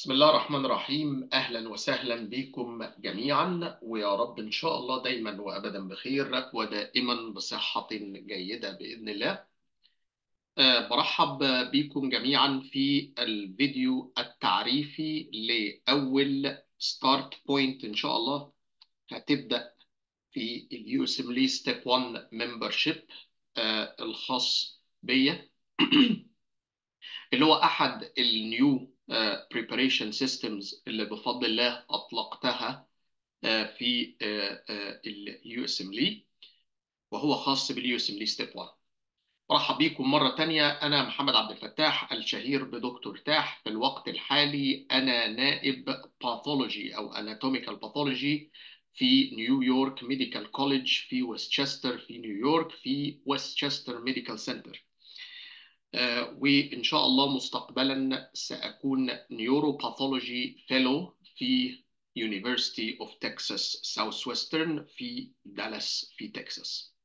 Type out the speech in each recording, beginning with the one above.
بسم الله الرحمن الرحيم أهلا وسهلا بكم جميعا ويا رب إن شاء الله دايما وأبدا بخير ودائما بصحة جيدة بإذن الله أه برحب بكم جميعا في الفيديو التعريفي لأول ستارت بوينت إن شاء الله هتبدأ في اليو اس ام لي ستيب 1 ممبرشيب الخاص بيا اللي هو أحد النيو preparation systems اللي بفضل الله أطلقتها في اليو اس ام لي وهو خاص باليو اس ام لي ستيب 1 مرحب بكم مرة تانية أنا محمد عبد الفتاح الشهير بدكتور تاح في الوقت الحالي أنا نائب باثولوجي أو اناتوميكال باثولوجي في نيويورك ميديكال كوليدج في ويستشستر في نيويورك في ويستشستر ميديكال سنتر وإن شاء الله مستقبلا سأكون نيوروباثولوجي فيلو في University of Texas Southwestern في دالاس في تكساس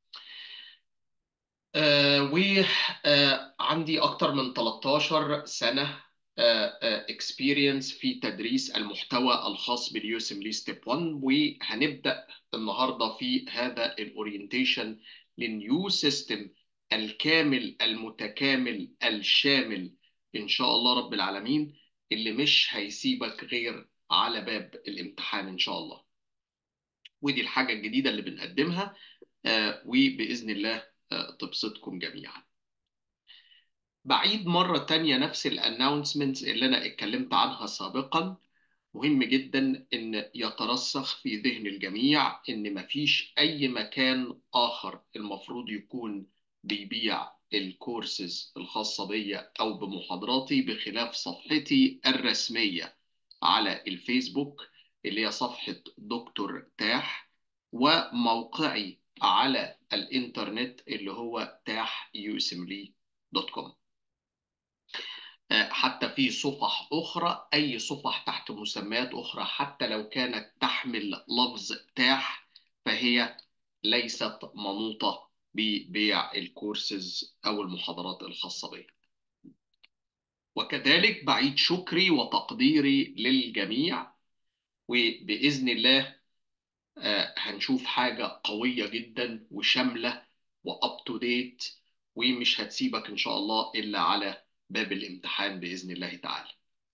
وعندي أكثر من 13 سنة اكسبيرينس في تدريس المحتوى الخاص باليو اس ام لي ستيب 1 وهنبدا النهارده في هذا الاورينتيشن للنيو سيستم الكامل المتكامل الشامل ان شاء الله رب العالمين اللي مش هيسيبك غير على باب الامتحان ان شاء الله ودي الحاجه الجديده اللي بنقدمها آه وباذن الله آه تبسطكم جميعا بعيد مرة تانية نفس الاناونسمنتس اللي أنا اتكلمت عنها سابقا مهم جدا إن يترسخ في ذهن الجميع إن مفيش أي مكان آخر المفروض يكون بيبيع الكورسز الخاصة بيا أو بمحاضراتي بخلاف صفحتي الرسمية على الفيسبوك اللي هي صفحة دكتور تاح وموقعي على الإنترنت اللي هو تاح يوسملي دوت كوم حتى في صفح أخرى أي صفح تحت مسميات أخرى حتى لو كانت تحمل لفظ تاح فهي ليست منوطة ببيع الكورسز أو المحاضرات الخاصة بي وكذلك بعيد شكري وتقديري للجميع وبإذن الله هنشوف حاجة قوية جدا وشاملة وأب تو ديت ومش هتسيبك إن شاء الله إلا على باب الامتحان بإذن الله تعالى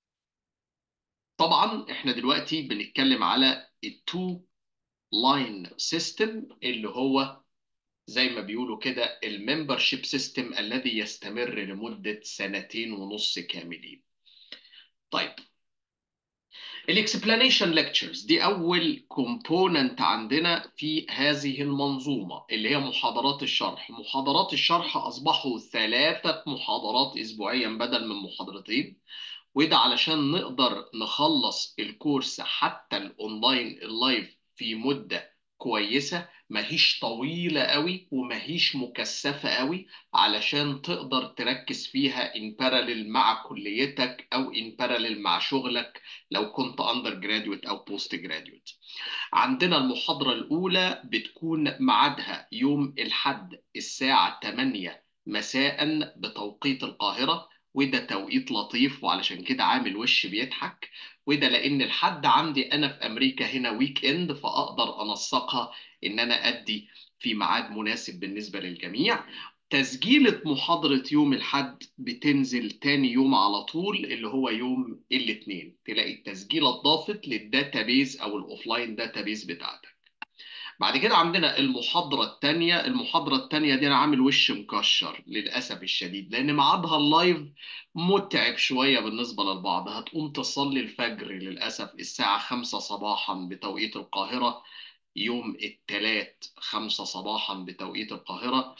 طبعا احنا دلوقتي بنتكلم على التو لاين سيستم اللي هو زي ما بيقولوا كده الممبرشيب سيستم الذي يستمر لمدة سنتين ونص كاملين طيب الاكسبلانيشن ليكتشرز دي اول كومبوننت عندنا في هذه المنظومه اللي هي محاضرات الشرح محاضرات الشرح اصبحوا ثلاثه محاضرات اسبوعيا بدل من محاضرتين وده علشان نقدر نخلص الكورس حتى الاونلاين اللايف في مده كويسه ماهيش طويله قوي وماهيش مكثفه قوي علشان تقدر تركز فيها ان باراليل مع كليتك او ان باراليل مع شغلك لو كنت اندر جراديويت او بوست جراديويت عندنا المحاضره الاولى بتكون ميعادها يوم الحد الساعه 8 مساء بتوقيت القاهره وده توقيت لطيف وعلشان كده عامل وش بيضحك وده لان الحد عندي انا في امريكا هنا ويك اند فاقدر انسقها ان انا ادي في ميعاد مناسب بالنسبه للجميع تسجيلة محاضرة يوم الحد بتنزل تاني يوم على طول اللي هو يوم الاثنين تلاقي التسجيلة اتضافت للداتابيز او الاوفلاين داتابيز بتاعتك بعد كده عندنا المحاضرة الثانية المحاضرة الثانية دي أنا عامل وش مكشر للأسف الشديد لأن ميعادها اللايف متعب شوية بالنسبة للبعض هتقوم تصلي الفجر للأسف الساعة 5 صباحا بتوقيت القاهرة يوم الثلاث 5 صباحا بتوقيت القاهرة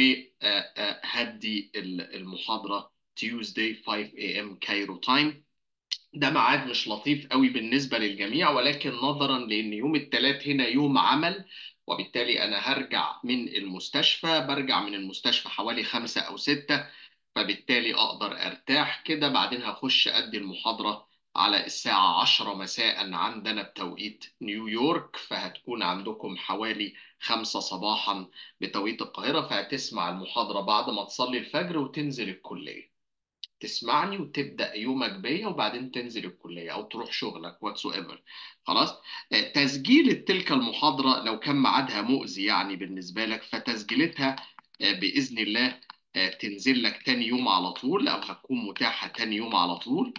وهدي المحاضرة Tuesday 5 a.m. كايرو تايم ده ميعاد مش لطيف قوي بالنسبة للجميع ولكن نظرا لأن يوم الثلاث هنا يوم عمل وبالتالي أنا هرجع من المستشفى برجع من المستشفى حوالي خمسة أو ستة فبالتالي أقدر أرتاح كده بعدين هخش أدي المحاضرة على الساعة عشرة مساء عندنا بتوقيت نيويورك فهتكون عندكم حوالي خمسة صباحا بتوقيت القاهرة فهتسمع المحاضرة بعد ما تصلي الفجر وتنزل الكلية تسمعني وتبدأ يومك بيا وبعدين تنزل الكلية أو تروح شغلك واتس ايفر خلاص آه، تسجيل تلك المحاضرة لو كان ميعادها مؤذي يعني بالنسبة لك فتسجيلتها آه، بإذن الله آه، تنزل لك تاني يوم على طول أو هتكون متاحة تاني يوم على طول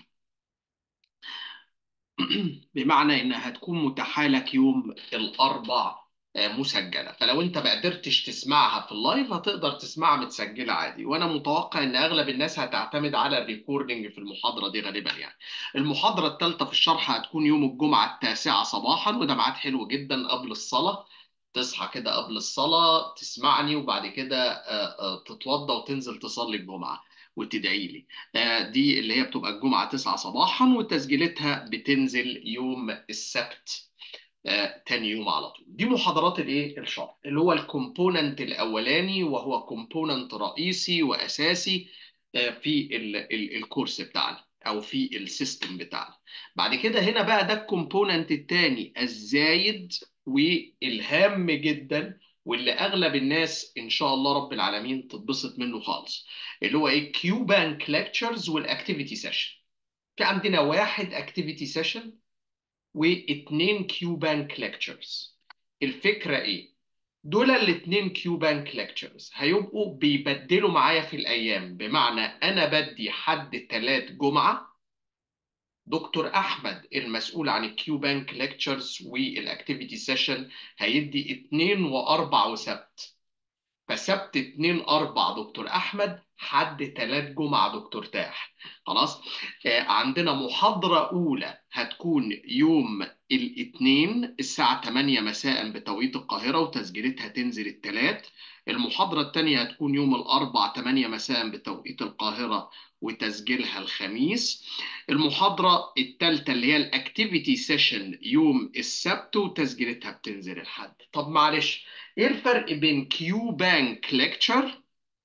بمعنى انها هتكون متاحه لك يوم الاربع آه، مسجله فلو انت ما قدرتش تسمعها في اللايف هتقدر تسمعها متسجله عادي وانا متوقع ان اغلب الناس هتعتمد على الريكوردنج في المحاضره دي غالبا يعني المحاضره الثالثه في الشرح هتكون يوم الجمعه التاسعه صباحا وده ميعاد حلو جدا قبل الصلاه تصحى كده قبل الصلاه تسمعني وبعد كده آه، آه، تتوضى وتنزل تصلي الجمعه وتدعي لي آه، دي اللي هي بتبقى الجمعة 9 صباحا وتسجيلتها بتنزل يوم السبت آه، تاني يوم على طول دي محاضرات الايه الشرح اللي هو الكومبوننت الاولاني وهو كومبوننت رئيسي واساسي آه، في ال ال الكورس بتاعنا او في السيستم بتاعنا بعد كده هنا بقى ده الكومبوننت التاني الزايد والهام جدا واللي اغلب الناس ان شاء الله رب العالمين تتبسط منه خالص اللي هو ايه كيو بانك ليكتشرز والاكتيفيتي سيشن في عندنا واحد اكتيفيتي سيشن واثنين كيو بانك ليكتشرز الفكره ايه دول الاثنين كيو بانك ليكتشرز هيبقوا بيبدلوا معايا في الايام بمعنى انا بدي حد ثلاث جمعه دكتور احمد المسؤول عن الكيو بانك ليكتشرز والاكتيفيتي سيشن هيدي اثنين واربع وسبت فسبت اتنين اربع دكتور احمد حد تلات جمعة دكتور تاح خلاص آه عندنا محاضرة اولى هتكون يوم الاثنين الساعة 8 مساء بتوقيت القاهرة وتسجيلتها تنزل التلات المحاضرة الثانية هتكون يوم الأربع 8 مساء بتوقيت القاهرة وتسجيلها الخميس المحاضرة الثالثة اللي هي الاكتيفيتي سيشن يوم السبت وتسجيلتها بتنزل الحد طب معلش ايه الفرق بين كيو بانك ليكتشر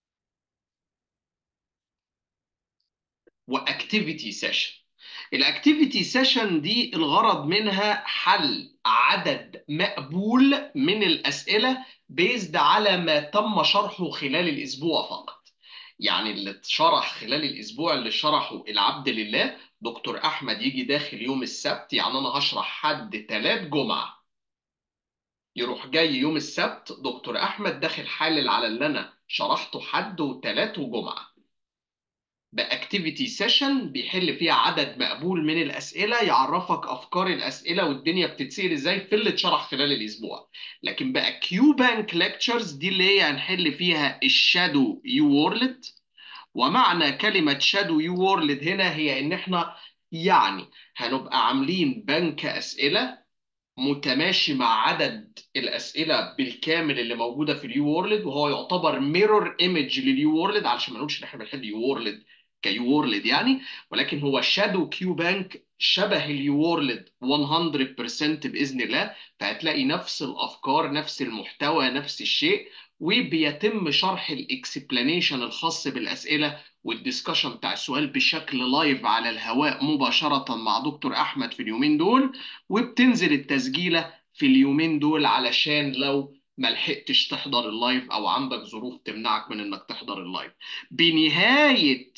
واكتيفيتي سيشن الاكتيفيتي سيشن دي الغرض منها حل عدد مقبول من الاسئله بيزد على ما تم شرحه خلال الاسبوع فقط يعني اللي اتشرح خلال الاسبوع اللي شرحه العبد لله دكتور احمد يجي داخل يوم السبت يعني انا هشرح حد ثلاث جمعه يروح جاي يوم السبت دكتور احمد داخل حالل على اللي انا شرحته حد وثلاث وجمعه باكتيفيتي سيشن بيحل فيها عدد مقبول من الاسئله يعرفك افكار الاسئله والدنيا بتتسال ازاي في اللي اتشرح خلال الاسبوع لكن بقى كيو بانك ليكتشرز دي اللي هي هنحل فيها الشادو يو وورلد ومعنى كلمه شادو يو وورلد هنا هي ان احنا يعني هنبقى عاملين بنك اسئله متماشي مع عدد الاسئله بالكامل اللي موجوده في اليو وورلد وهو يعتبر ميرور ايمج لليو وورلد علشان ما نقولش ان احنا بنحب يو وورلد كيو وورلد يعني ولكن هو شادو كيو بانك شبه اليو وورلد 100% باذن الله فهتلاقي نفس الافكار نفس المحتوى نفس الشيء وبيتم شرح الاكسبلانيشن الخاص بالاسئله والديسكشن بتاع السؤال بشكل لايف على الهواء مباشره مع دكتور احمد في اليومين دول وبتنزل التسجيله في اليومين دول علشان لو ما لحقتش تحضر اللايف او عندك ظروف تمنعك من انك تحضر اللايف بنهايه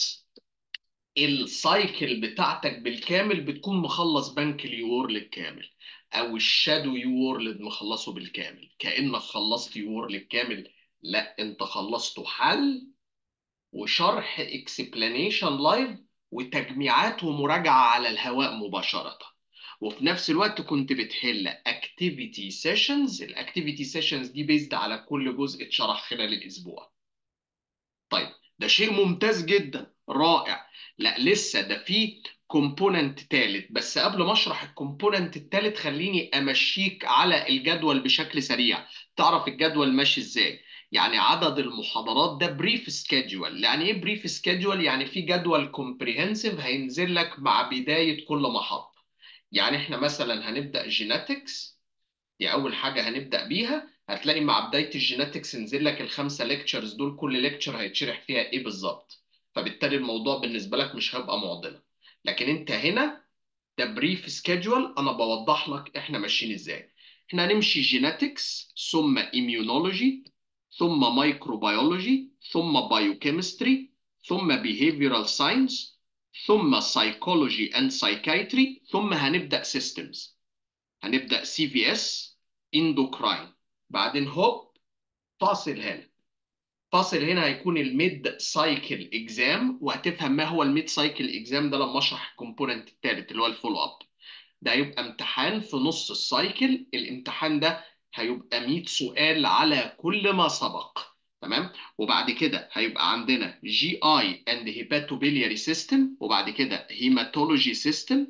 السايكل بتاعتك بالكامل بتكون مخلص بنك اليورلد كامل او الشادو يورلد مخلصه بالكامل كانك خلصت يورلد كامل لا انت خلصته حل وشرح اكسبلانيشن لايف وتجميعات ومراجعه على الهواء مباشره وفي نفس الوقت كنت بتحل اكتيفيتي سيشنز الاكتيفيتي سيشنز دي بيزد على كل جزء اتشرح خلال الاسبوع طيب ده شيء ممتاز جدا رائع لا لسه ده في كومبوننت ثالث بس قبل ما اشرح الكومبوننت الثالث خليني امشيك على الجدول بشكل سريع تعرف الجدول ماشي ازاي يعني عدد المحاضرات ده بريف سكيدجول يعني ايه بريف سكيدجول يعني في جدول كومبريهنسيف هينزل لك مع بدايه كل محطه يعني احنا مثلا هنبدا جيناتكس دي اول حاجه هنبدا بيها هتلاقي مع بدايه الجيناتكس نزل لك الخمسه ليكتشرز دول كل ليكتشر هيتشرح فيها ايه بالظبط فبالتالي الموضوع بالنسبه لك مش هيبقى معضله لكن انت هنا ده بريف سكيدجول انا بوضح لك احنا ماشيين ازاي احنا هنمشي جيناتكس ثم اميونولوجي ثم مايكروبيولوجي ثم بايوكيمستري ثم behavioral ساينس ثم psychology and psychiatry ثم هنبدأ systems هنبدأ CVS endocrine بعدين هوب فاصل هنا فاصل هنا هيكون الميد سايكل اكزام وهتفهم ما هو الميد سايكل اكزام ده لما اشرح الكومبوننت الثالث اللي هو الفولو اب ده هيبقى امتحان في نص السايكل الامتحان ده هيبقى 100 سؤال على كل ما سبق تمام وبعد كده هيبقى عندنا جي اي اند هيباتوبيلياري سيستم وبعد كده هيماتولوجي سيستم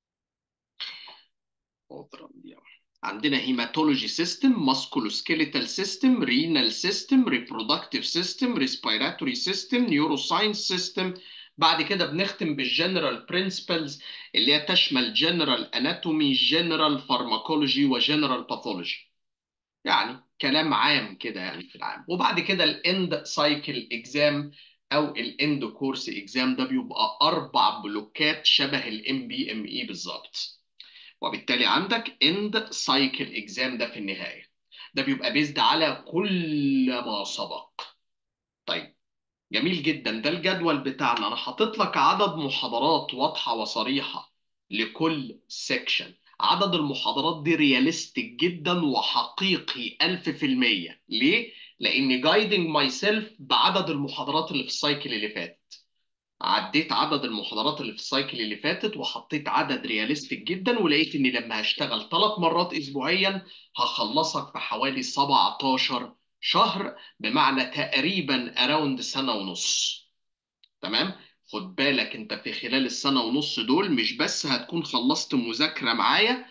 عندنا هيماتولوجي سيستم ماسكولوسكيليتال سيستم رينال سيستم ريبرودكتيف سيستم ريسبيراتوري سيستم نيوروساينس سيستم بعد كده بنختم بالجنرال برنسبلز اللي هي تشمل جنرال اناتومي جنرال فارماكولوجي وجنرال باثولوجي يعني كلام عام كده يعني في العام وبعد كده الاند سايكل اكزام او الاند كورس اكزام ده بيبقى اربع بلوكات شبه الام بي ام اي بالظبط وبالتالي عندك اند سايكل اكزام ده في النهايه ده بيبقى بيزد على كل ما سبق طيب جميل جدا ده الجدول بتاعنا انا حاطط لك عدد محاضرات واضحه وصريحه لكل سيكشن عدد المحاضرات دي رياليستيك جدا وحقيقي 1000% ليه؟ لاني جايدنج ماي سيلف بعدد المحاضرات اللي في السايكل اللي فاتت عديت عدد المحاضرات اللي في السايكل اللي فاتت وحطيت عدد رياليستيك جدا ولقيت اني لما هشتغل ثلاث مرات اسبوعيا هخلصك في حوالي 17 شهر بمعنى تقريبا اراوند سنه ونص تمام خد بالك انت في خلال السنه ونص دول مش بس هتكون خلصت مذاكره معايا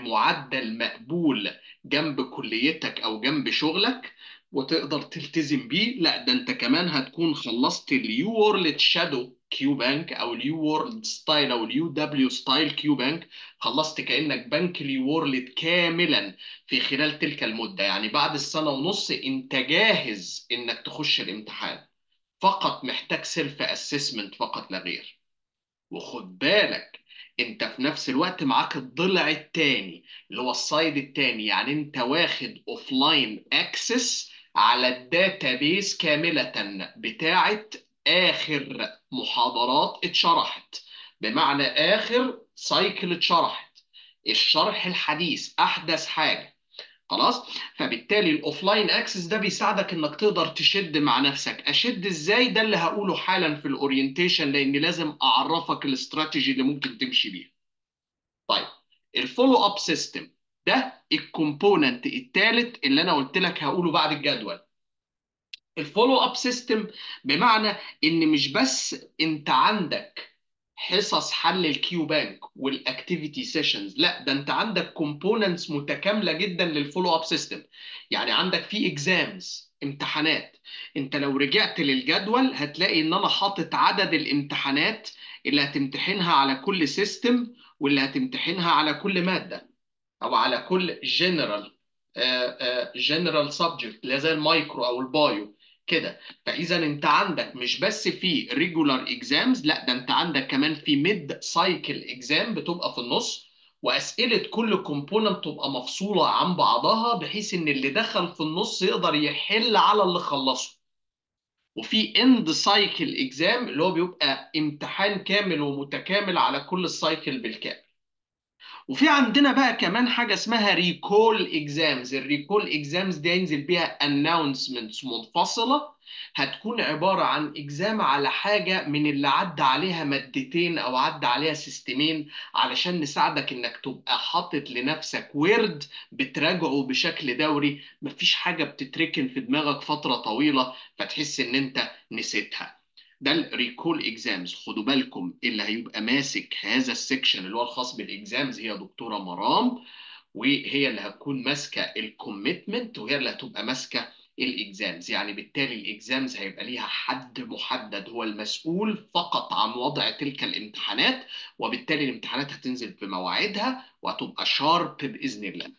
بمعدل مقبول جنب كليتك او جنب شغلك وتقدر تلتزم بيه لا ده انت كمان هتكون خلصت اليو وورلد شادو كيو بانك او اليو وورلد ستايل او اليو دبليو ستايل كيو بانك خلصت كانك بنك اليو وورلد كاملا في خلال تلك المده يعني بعد السنه ونص انت جاهز انك تخش الامتحان فقط محتاج سيلف اسسمنت فقط لا غير وخد بالك انت في نفس الوقت معاك الضلع الثاني اللي هو السايد الثاني يعني انت واخد اوفلاين اكسس على الداتابيس كاملة بتاعت اخر محاضرات اتشرحت بمعنى اخر سايكل اتشرحت الشرح الحديث احدث حاجة خلاص فبالتالي الاوفلاين اكسس ده بيساعدك انك تقدر تشد مع نفسك اشد ازاي ده اللي هقوله حالا في الاورينتيشن لان لازم اعرفك الاستراتيجي اللي ممكن تمشي بيها طيب الفولو اب سيستم ده الكومبوننت الثالث اللي انا قلت لك هقوله بعد الجدول الفولو اب سيستم بمعنى ان مش بس انت عندك حصص حل الكيو بانك والاكتيفيتي سيشنز لا ده انت عندك كومبوننتس متكامله جدا للفولو اب سيستم يعني عندك في اكزامز امتحانات انت لو رجعت للجدول هتلاقي ان انا حاطط عدد الامتحانات اللي هتمتحنها على كل سيستم واللي هتمتحنها على كل ماده او على كل جنرال جنرال سبجكت اللي زي المايكرو او البايو كده فاذا انت عندك مش بس في ريجولار اكزامز لا ده انت عندك كمان في ميد سايكل اكزام بتبقى في النص واسئله كل كومبوننت تبقى مفصوله عن بعضها بحيث ان اللي دخل في النص يقدر يحل على اللي خلصه وفي اند سايكل اكزام اللي هو بيبقى امتحان كامل ومتكامل على كل السايكل بالكامل وفي عندنا بقى كمان حاجه اسمها ريكول اكزامز الريكول اكزامز دي ينزل بيها اناونسمنتس منفصله هتكون عباره عن اكزام على حاجه من اللي عدى عليها مادتين او عدى عليها سيستمين علشان نساعدك انك تبقى حاطط لنفسك ورد بتراجعه بشكل دوري مفيش حاجه بتتركن في دماغك فتره طويله فتحس ان انت نسيتها ده الريكول اكزامز خدوا بالكم اللي هيبقى ماسك هذا السكشن اللي هو الخاص بالاكزامز هي دكتوره مرام وهي اللي هتكون ماسكه الكوميتمنت وهي اللي هتبقى ماسكه الاكزامز يعني بالتالي الاكزامز هيبقى ليها حد محدد هو المسؤول فقط عن وضع تلك الامتحانات وبالتالي الامتحانات هتنزل في مواعيدها وهتبقى شارب باذن الله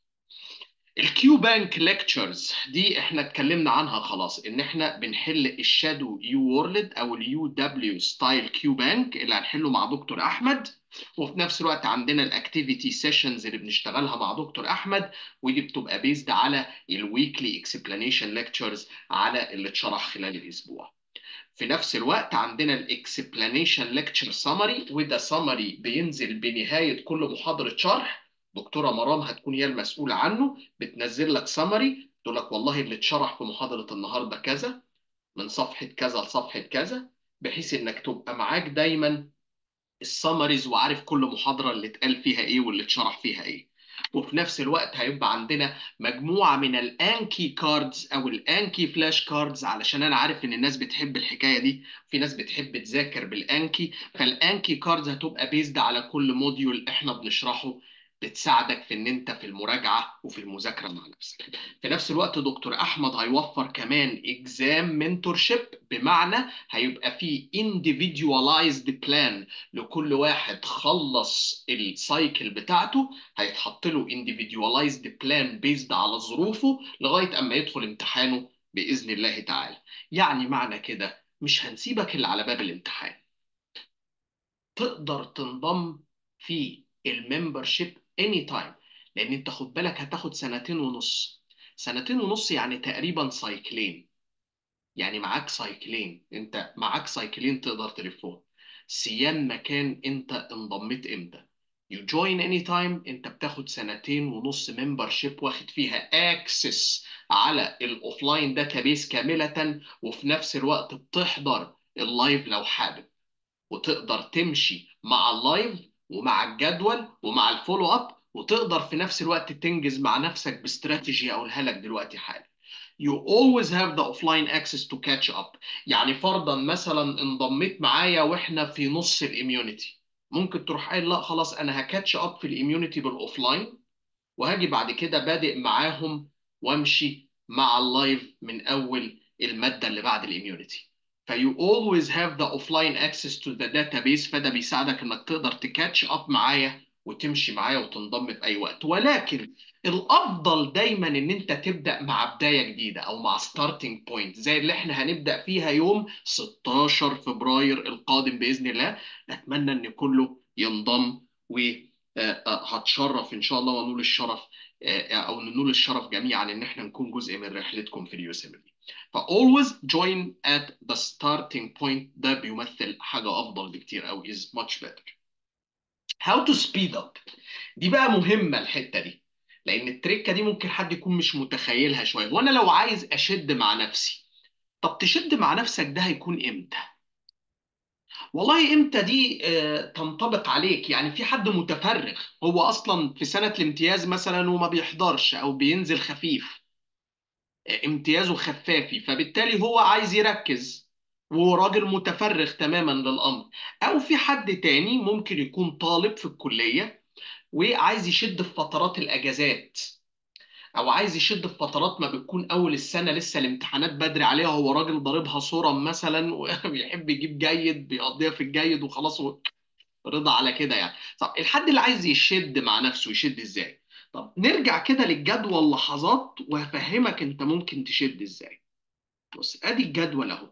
الكيو بانك ليكتشرز دي احنا اتكلمنا عنها خلاص ان احنا بنحل الشادو يو وورلد او اليو دبليو ستايل كيو بانك اللي هنحله مع دكتور احمد وفي نفس الوقت عندنا الاكتيفيتي سيشنز اللي بنشتغلها مع دكتور احمد ودي بتبقى بيزد على الويكلي اكسبلانيشن ليكتشرز على اللي اتشرح خلال الاسبوع في نفس الوقت عندنا الاكسبلانيشن ليكتشر سمري وده سمري بينزل بنهايه كل محاضره شرح دكتوره مرام هتكون هي المسؤوله عنه بتنزل لك سمري تقول لك والله اللي اتشرح في محاضره النهارده كذا من صفحه كذا لصفحه كذا بحيث انك تبقى معاك دايما السمريز وعارف كل محاضره اللي اتقال فيها ايه واللي اتشرح فيها ايه وفي نفس الوقت هيبقى عندنا مجموعه من الانكي كاردز او الانكي فلاش كاردز علشان انا عارف ان الناس بتحب الحكايه دي في ناس بتحب تذاكر بالانكي فالانكي كاردز هتبقى بيزد على كل موديول احنا بنشرحه بتساعدك في ان انت في المراجعه وفي المذاكره مع نفسك. في نفس الوقت دكتور احمد هيوفر كمان اكزام منتورشيب بمعنى هيبقى في individualized بلان لكل واحد خلص السايكل بتاعته هيتحط له individualized بلان بيزد على ظروفه لغايه اما يدخل امتحانه باذن الله تعالى. يعني معنى كده مش هنسيبك اللي على باب الامتحان. تقدر تنضم في الممبرشيب اني تايم لان انت خد بالك هتاخد سنتين ونص سنتين ونص يعني تقريبا سايكلين يعني معاك سايكلين انت معاك سايكلين تقدر تلفهم سيان مكان انت انضميت امتى You join anytime انت بتاخد سنتين ونص ممبرشيب واخد فيها اكسس على الاوفلاين داتابيس كاملة وفي نفس الوقت بتحضر اللايف لو حابب وتقدر تمشي مع اللايف ومع الجدول ومع الفولو اب وتقدر في نفس الوقت تنجز مع نفسك باستراتيجي اقولها لك دلوقتي حالا. You always have the offline access to catch up. يعني فرضا مثلا انضميت معايا واحنا في نص الاميونيتي. ممكن تروح قايل لا خلاص انا هكاتش اب في الاميونيتي بالاوفلاين وهاجي بعد كده بادئ معاهم وامشي مع اللايف من اول الماده اللي بعد الاميونيتي. فيو always have the offline access to the database فده بيساعدك انك تقدر تكاتش اب معايا وتمشي معايا وتنضم في اي وقت ولكن الافضل دايما ان انت تبدا مع بدايه جديده او مع ستارتنج بوينت زي اللي احنا هنبدا فيها يوم 16 فبراير القادم باذن الله اتمنى ان كله ينضم وهتشرف ان شاء الله ونول الشرف او ننول الشرف جميعا ان احنا نكون جزء من رحلتكم في اليوسيميتي ف always join at the starting point ده بيمثل حاجة أفضل بكتير أوي is much better. How to speed up دي بقى مهمة الحتة دي لأن التركة دي ممكن حد يكون مش متخيلها شوية وأنا لو عايز أشد مع نفسي طب تشد مع نفسك ده هيكون إمتى؟ والله امتى دي آه، تنطبق عليك يعني في حد متفرغ هو اصلا في سنة الامتياز مثلا وما بيحضرش او بينزل خفيف امتيازه خفافي فبالتالي هو عايز يركز وراجل متفرغ تماما للامر او في حد تاني ممكن يكون طالب في الكليه وعايز يشد في فترات الاجازات او عايز يشد في فترات ما بتكون اول السنه لسه الامتحانات بدري عليها هو راجل ضاربها صورة مثلا وبيحب يجيب جيد بيقضيها في الجيد وخلاص هو رضا على كده يعني طب الحد اللي عايز يشد مع نفسه يشد ازاي طب نرجع كده للجدول لحظات وهفهمك انت ممكن تشد ازاي بص ادي الجدول اهو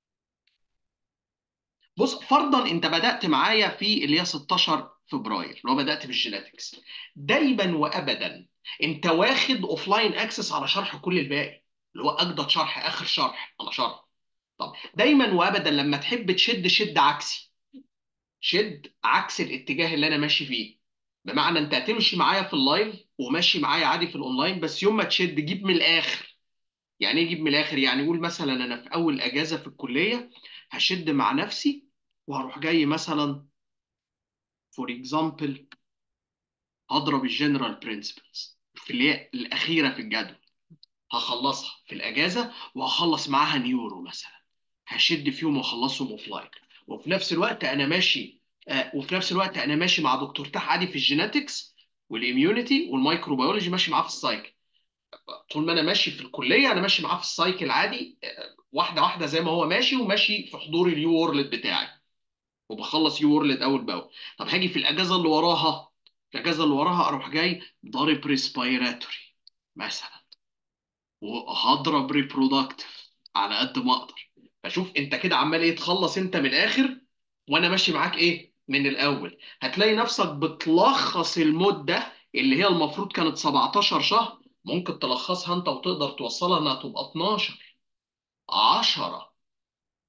بص فرضا انت بدأت معايا في اللي هي 16 فبراير اللي هو بدأت بالجيناتكس دايما وابدا انت واخد اوفلاين اكسس على شرح كل الباقي اللي هو اجدد شرح اخر شرح على شرح طب دايما وابدا لما تحب تشد شد عكسي شد عكس الاتجاه اللي انا ماشي فيه بمعنى انت هتمشي معايا في اللايف وماشي معايا عادي في الاونلاين بس يوم ما تشد جيب من الاخر يعني ايه جيب من الاخر يعني قول مثلا انا في اول اجازه في الكليه هشد مع نفسي وهروح جاي مثلا فور اكزامبل هضرب الجنرال برنسبلز في اللي هي الاخيره في الجدول هخلصها في الاجازه وهخلص معاها نيورو مثلا هشد فيهم واخلصهم اوف لاين وفي نفس الوقت انا ماشي آه وفي نفس الوقت انا ماشي مع دكتور تح عادي في الجيناتكس والاميونيتي والمايكروبيولوجي ماشي معاه في السايكل طول ما انا ماشي في الكليه انا ماشي معاه في السايكل عادي آه، واحده واحده زي ما هو ماشي وماشي في حضور اليو وورلد بتاعي وبخلص يو وورلد اول باول طب هاجي في الاجازه اللي وراها الاجازه اللي وراها اروح جاي ضارب ريسبيراتوري مثلا وهضرب ريبرودكتيف على قد ما اقدر فشوف انت كده عمال ايه تخلص انت من الاخر وانا ماشي معاك ايه من الاول هتلاقي نفسك بتلخص المده اللي هي المفروض كانت 17 شهر ممكن تلخصها انت وتقدر توصلها انها تبقى 12 10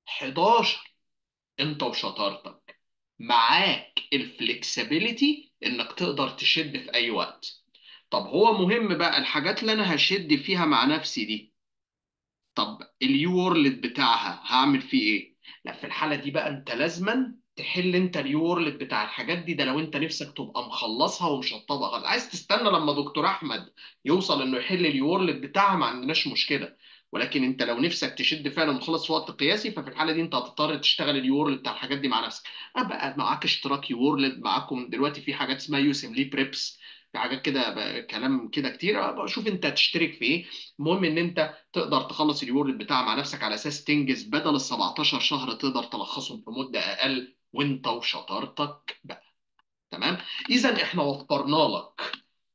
11 انت وشطارتك معاك الفلكسبيليتي انك تقدر تشد في اي وقت طب هو مهم بقى الحاجات اللي انا هشد فيها مع نفسي دي طب اليو وورلد بتاعها هعمل فيه ايه لا في الحالة دي بقى انت لازما تحل انت اليو وورلد بتاع الحاجات دي ده لو انت نفسك تبقى مخلصها ومشطبها غلط عايز تستنى لما دكتور احمد يوصل انه يحل اليو وورلد بتاعها ما عندناش مشكلة ولكن انت لو نفسك تشد فعلا ومخلص في وقت قياسي ففي الحاله دي انت هتضطر تشتغل اليو وورلد بتاع الحاجات دي مع نفسك ابقى معاك اشتراك يو وورلد معاكم دلوقتي في حاجات اسمها يوسم لي بريبس في حاجات كده بقى- كلام كده كتير ابقى شوف انت هتشترك في ايه المهم ان انت تقدر تخلص اليو وورلد بتاعها مع نفسك على اساس تنجز بدل ال 17 شهر تقدر تلخصهم في مده اقل وانت وشطارتك بقى تمام اذا احنا وفرنا لك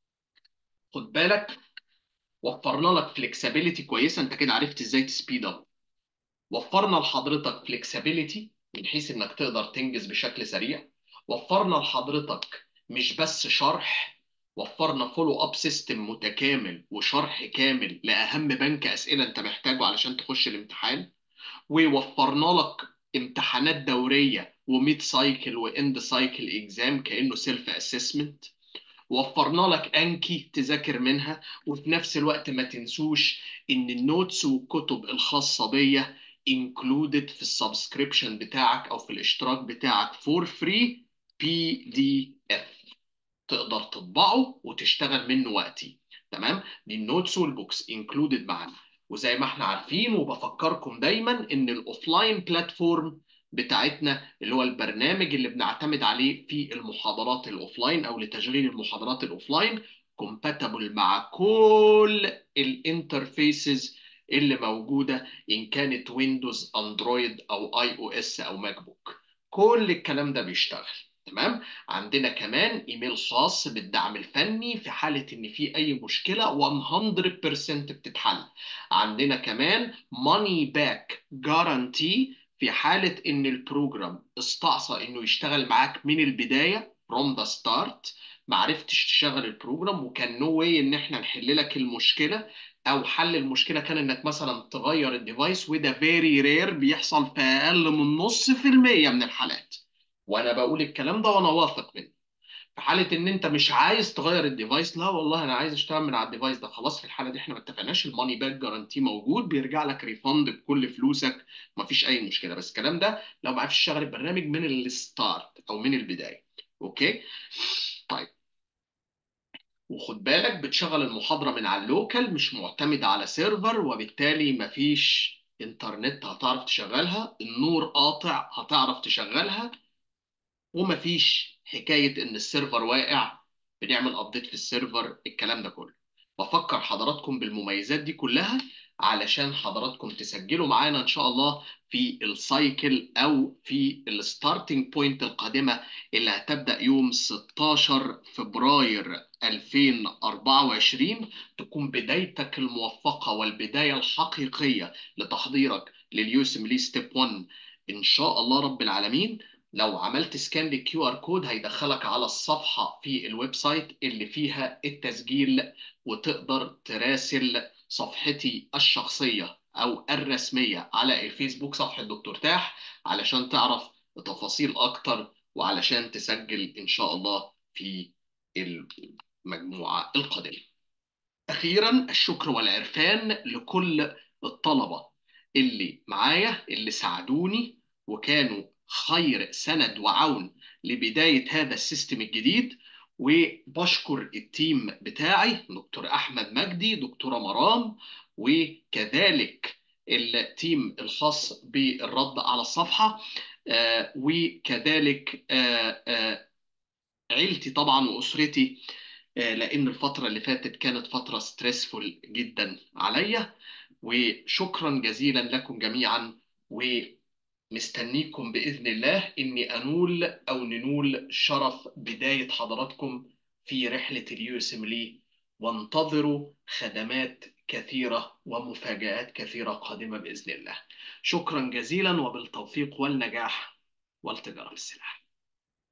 خد بالك وفرنا لك فليكسبيليتي كويسه انت كده عرفت ازاي تسبيد اب وفرنا لحضرتك فليكسبيليتي من حيث انك تقدر تنجز بشكل سريع وفرنا لحضرتك مش بس شرح وفرنا فولو اب سيستم متكامل وشرح كامل لاهم بنك اسئله انت محتاجه علشان تخش الامتحان ووفرنا لك امتحانات دوريه وميد سايكل واند سايكل اكزام كانه سيلف اسسمنت وفرنا لك انكي تذاكر منها وفي نفس الوقت ما تنسوش ان النوتس والكتب الخاصه بيا included في السبسكريبشن بتاعك او في الاشتراك بتاعك فور فري بي دي اف تقدر تطبعه وتشتغل منه وقتي تمام دي النوتس والبوكس انكلودد معانا وزي ما احنا عارفين وبفكركم دايما ان الاوفلاين بلاتفورم بتاعتنا اللي هو البرنامج اللي بنعتمد عليه في المحاضرات الاوفلاين او لتشغيل المحاضرات الاوفلاين compatible مع كل الانترفيسز اللي موجوده ان كانت ويندوز اندرويد او اي او اس او ماك بوك كل الكلام ده بيشتغل تمام عندنا كمان ايميل خاص بالدعم الفني في حالة ان في اي مشكلة 100% بتتحل عندنا كمان ماني باك جارانتي في حالة ان البروجرام استعصى انه يشتغل معاك من البداية from the start معرفتش تشغل البروجرام وكان نو واي ان احنا نحل لك المشكلة او حل المشكلة كان انك مثلا تغير الديفايس وده فيري رير بيحصل في اقل من نص في المية من الحالات وانا بقول الكلام ده وانا واثق منه في حاله ان انت مش عايز تغير الديفايس لا والله انا عايز اشتغل من على الديفايس ده خلاص في الحاله دي احنا ما اتفقناش الماني باك جارانتي موجود بيرجع لك ريفند بكل فلوسك ما فيش اي مشكله بس الكلام ده لو ما عرفتش تشغل البرنامج من الستارت او من البدايه اوكي طيب وخد بالك بتشغل المحاضره من على اللوكال مش معتمده على سيرفر وبالتالي ما فيش انترنت هتعرف تشغلها النور قاطع هتعرف تشغلها ومفيش حكايه ان السيرفر واقع بنعمل ابديت في السيرفر الكلام ده كله بفكر حضراتكم بالمميزات دي كلها علشان حضراتكم تسجلوا معانا ان شاء الله في السايكل او في الستارتنج بوينت القادمه اللي هتبدا يوم 16 فبراير 2024 تكون بدايتك الموفقه والبدايه الحقيقيه لتحضيرك لليوسم لي ستيب 1 ان شاء الله رب العالمين لو عملت سكان للكيو ار كود هيدخلك على الصفحه في الويب سايت اللي فيها التسجيل وتقدر تراسل صفحتي الشخصيه او الرسميه على الفيسبوك صفحه دكتور تاح علشان تعرف تفاصيل اكتر وعلشان تسجل ان شاء الله في المجموعه القادمه. اخيرا الشكر والعرفان لكل الطلبه اللي معايا اللي ساعدوني وكانوا خير سند وعون لبداية هذا السيستم الجديد وبشكر التيم بتاعي دكتور أحمد مجدي دكتورة مرام وكذلك التيم الخاص بالرد على الصفحة آه وكذلك آه آه عيلتي طبعا وأسرتي لأن الفترة اللي فاتت كانت فترة ستريسفول جدا عليا وشكرا جزيلا لكم جميعا و مستنيكم بإذن الله إني أنول أو ننول شرف بداية حضراتكم في رحلة اليوسم لي وانتظروا خدمات كثيرة ومفاجآت كثيرة قادمة بإذن الله شكرا جزيلا وبالتوفيق والنجاح والتجارة بالسلاح